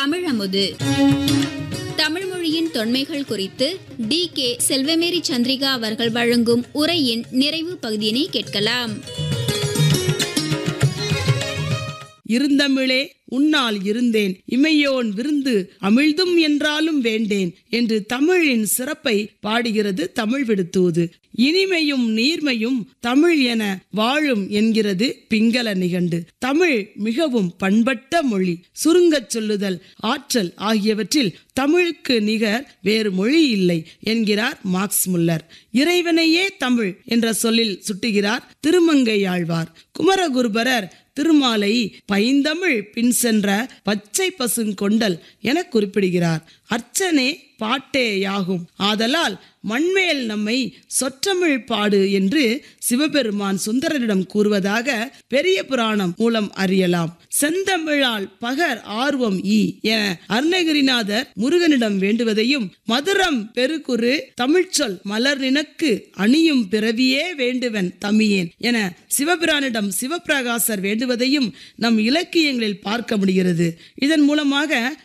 தமிழமுது தமிழ் மொழியின் தொன்மைகள் குறித்து D K Selvamary Chandrika அவர்கள் வழங்கும் உரையின் நிறைவு பகுதியினை கேட்கலாம் இருந்தமிழே உன்னால் இருந்தேன் இமையோன் விருந்து அமிழ்தும் என்றாலும் வேண்டேன் என்று தமிழின் சிறப்பை பாடுகிறது தமிழ் விடுத்தூது இனிமையும் நீர்மையும் தமிழ் என வாழும் என்கிறது பிங்கள நிகண்டு தமிழ் மிகவும் பண்பட்ட மொழி சுருங்கச் சொல்லுதல் ஆற்றல் ஆகியவற்றில் தமிழுக்கு நிகர் வேறு மொழி இல்லை என்கிறார் மார்க்ஸ் முல்லர் இறைவனையே தமிழ் என்ற சொல்லில் சுட்டுகிறார் திருமங்கையாழ்வார் குமரகுருபரர் திருமாலை பைந்தமிழ் பின் சென்ற பச்சை பசுங்கொண்டல் என குறிப்பிடுகிறார் அர்ச்சனே பாட்டே யாகும் ஆதலால் மண்மேல் நம்மை சொற்றமிழ் பாடு என்று சிவபெருமான் சுந்தரரிடம் கூறுவதாக பெரிய புராணம் மூலம் அறியலாம் செந்தமிழால் பகர் ஆர்வம் ஈ என அருணகிரிநாதர் முருகனிடம் வேண்டுவதையும் மதுரம் பெருகுரு தமிழ்ச்சொல் மலர் நினக்கு அணியும் பிறவியே வேண்டுவன் தமியேன் என சிவபிரானிடம் சிவபிரகாசர் வேண்டுவதையும் நம் இலக்கியங்களில் பார்க்க முடிகிறது இதன் மூலமாக